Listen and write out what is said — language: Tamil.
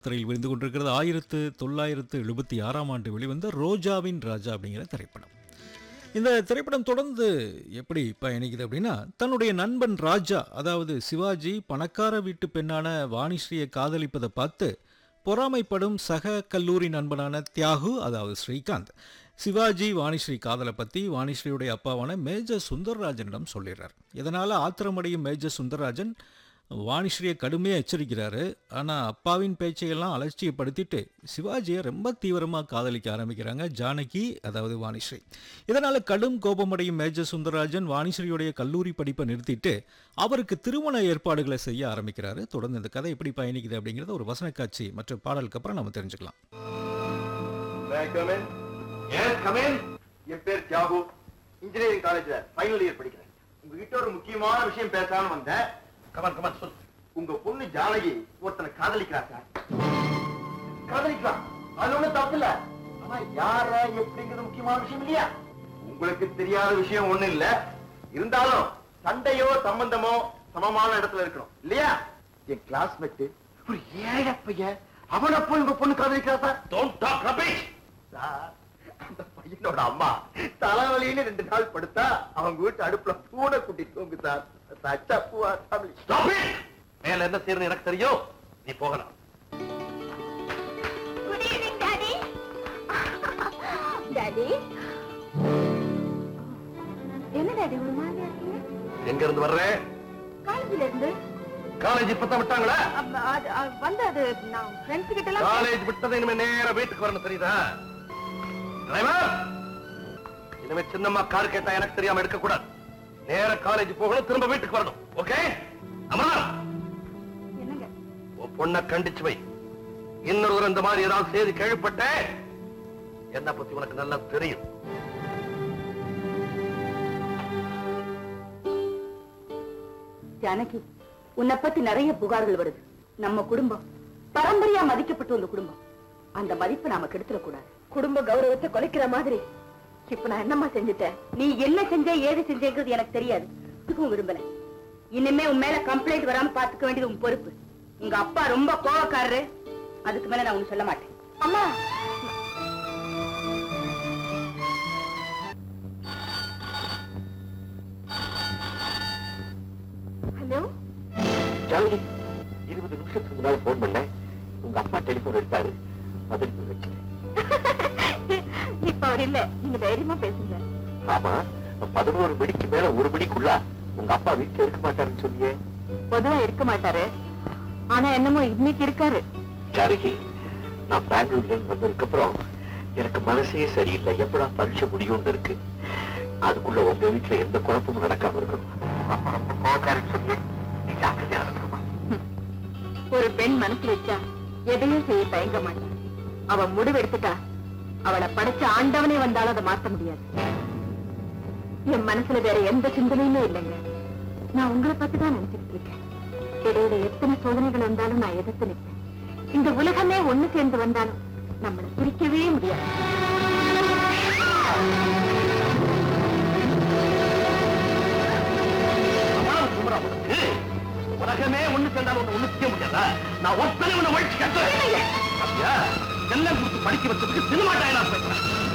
திரையில் விழுந்து கொண்டிருக்கிறது ஆயிரத்து தொள்ளாயிரத்து எழுபத்தி ஆறாம் ஆண்டு வெளிவந்த ரோஜாவின் ராஜா அப்படிங்கிற திரைப்படம் இந்த திரைப்படம் தொடர்ந்து எப்படி பயணிக்குது அப்படின்னா தன்னுடைய நண்பன் ராஜா அதாவது சிவாஜி பணக்கார வீட்டு பெண்ணான வாணிஸ்ரீயை காதலிப்பதை பார்த்து பொறாமைப்படும் சக கல்லூரி நண்பனான தியாகு அதாவது ஸ்ரீகாந்த் சிவாஜி வாணிஸ்ரீ காதலை பற்றி வாணிஸ்ரீயுடைய அப்பாவான மேஜர் சுந்தரராஜனிடம் சொல்லிடுறார் இதனால் ஆத்திரமடையும் மேஜர் சுந்தரராஜன் வாணிஸ்ரீயை கடுமையாக எச்சரிக்கிறாரு ஆனால் அப்பாவின் பேச்சையெல்லாம் அலட்சியப்படுத்திட்டு சிவாஜியை ரொம்ப தீவிரமாக காதலிக்க ஆரம்பிக்கிறாங்க ஜானகி அதாவது வாணிஸ்ரீ இதனால் கடும் கோபமடையும் மேஜர் சுந்தரராஜன் வாணிஸ்ரீயுடைய கல்லூரி படிப்பை நிறுத்திட்டு அவருக்கு திருமண ஏற்பாடுகளை செய்ய ஆரம்பிக்கிறாரு தொடர்ந்து இந்த கதை எப்படி பயணிக்குது அப்படிங்கிறத ஒரு வசன காட்சி மற்றும் பாடலுக்கு அப்புறம் நம்ம தெரிஞ்சுக்கலாம் May I come in? Yes, come in. என் பேர் தியாகு இன்ஜினியரிங் காலேஜ்ல ஃபைனல் இயர் படிக்கிறேன் உங்ககிட்ட ஒரு முக்கியமான விஷயம் பேசலாம்னு வந்தேன் கமன் கமன் சொல் உங்க பொண்ணு ஜானகி ஒருத்தனை காதலிக்கிறா சார் காதலிக்கிறா அது ஒண்ணும் தப்பு இல்ல ஆனா யார எப்படிங்கிறது முக்கியமான விஷயம் இல்லையா உங்களுக்கு தெரியாத விஷயம் ஒண்ணு இல்ல இருந்தாலும் சண்டையோ சம்பந்தமோ சமமான இடத்துல இருக்கணும் இல்லையா என் கிளாஸ்மேட் ஒரு ஏழை பையன் அவனை போய் உங்க பொண்ணு காதலிக்கிறா sir don't talk rubbish sir அந்த பையனோட அம்மா தலைவலின்னு ரெண்டு நாள் படுத்தா அவங்க வீட்டு அடுப்புல பூனை கூட்டிட்டு போங்க சார் சச்சா பூவா ஃபேமிலி மேல என்ன செய்யறது எனக்கு தெரியும் நீ போகலாம் குட் ஈவினிங் டாடி டாடி என்ன டாடி ஒரு மாதிரியா இருக்கீங்க எங்க இருந்து வர்றேன் காலேஜ்ல இருந்து காலேஜ் இப்பதான் விட்டாங்களா அப்ப அது அது வந்து அது நான் ஃப்ரெண்ட்ஸ் கிட்ட எல்லாம் காலேஜ் விட்டதை இனிமே நேரா வீட்டுக்கு வரணும் தெரியுதா டிரைவர் இனிமே சின்னம்மா கார் கேட்டா எனக்கு தெரியாம எடுக்க கூடாது நேர காலேஜ் போகணும் திரும்ப வீட்டுக்கு வரணும் ஓகே அமரா என்னங்க உன் பொண்ணை கண்டிச்சு வை இன்னொரு இந்த மாதிரி ஏதாவது செய்தி கேள்விப்பட்ட என்ன பத்தி உனக்கு நல்லா தெரியும் ஜானகி உன்னை பத்தி நிறைய புகார்கள் வருது நம்ம குடும்பம் பரம்பரையா மதிக்கப்பட்ட ஒரு குடும்பம் அந்த மதிப்பை நாம கெடுத்துடக் கூடாது குடும்ப கௌரவத்தை குலைக்கிற மாதிரி இப்ப நான் என்னம்மா செஞ்சுட்டேன் நீ என்ன செஞ்ச ஏது செஞ்சேங்கிறது எனக்கு தெரியாது இதுக்கும் விரும்பல இனிமே உன் மேல கம்ப்ளைண்ட் வராம பாத்துக்க வேண்டியது உன் பொறுப்பு உங்க அப்பா ரொம்ப கோவக்காரரு அதுக்கு மேல நான் ஒண்ணு சொல்ல மாட்டேன் அம்மா ஹலோ ஜானகி இருபது நிமிஷத்துக்கு முன்னால போன் பண்ணேன் உங்க அப்பா டெலிபோன் எடுத்தாரு பதில் வச்சு இப்ப அவர் இல்ல நீங்க தைரியமா பேசுங்க ஆமா பதினோரு மணிக்கு மேல ஒரு மணிக்குள்ள உங்க அப்பா வீட்டுல இருக்க மாட்டாருன்னு சொன்னியே பொதுவா இருக்க மாட்டாரு ஆனா என்னமோ இன்னைக்கு இருக்காரு ஜானகி நான் பெங்களூர்ல இருந்து வந்ததுக்கு அப்புறம் எனக்கு மனசே சரியில்லை எப்படா பரீட்சை முடியும்னு இருக்கு அதுக்குள்ள உங்க வீட்டுல எந்த குழப்பமும் நடக்காம இருக்கணும் அப்பா ரொம்ப கோவக்காரன்னு சொல்லி நீ ஜாக்கிரதையா இருக்கணுமா ஒரு பெண் மனசு வச்சா எதையும் செய்ய தயங்க மாட்டா அவ முடிவெடுத்துட்டா அவளை படைச்ச ஆண்டவனே வந்தாலும் அதை மாத்த முடியாது என் மனசுல வேற எந்த சிந்தனையுமே இல்லைங்க நான் உங்களை பத்தி தான் நினைச்சிட்டு இருக்கேன் இடையில எத்தனை சோதனைகள் வந்தாலும் நான் எதிர்த்து நிற்பேன் இந்த உலகமே ஒண்ணு சேர்ந்து வந்தாலும் நம்மளை பிரிக்கவே முடியாது அவ்வளவு குமரா உனக்கு? உலகமே ஒண்ணு சேர்ந்தாலும் ஒண்ணு ஒண்ணு செய்ய முடியாதா நான் ஒத்தனை உன்னை ஒழிச்சு கட்டுறேன் செல்லம் கொடுத்து படிக்க வச்சதுக்கு சினிமா டயலாக் பேசுறேன்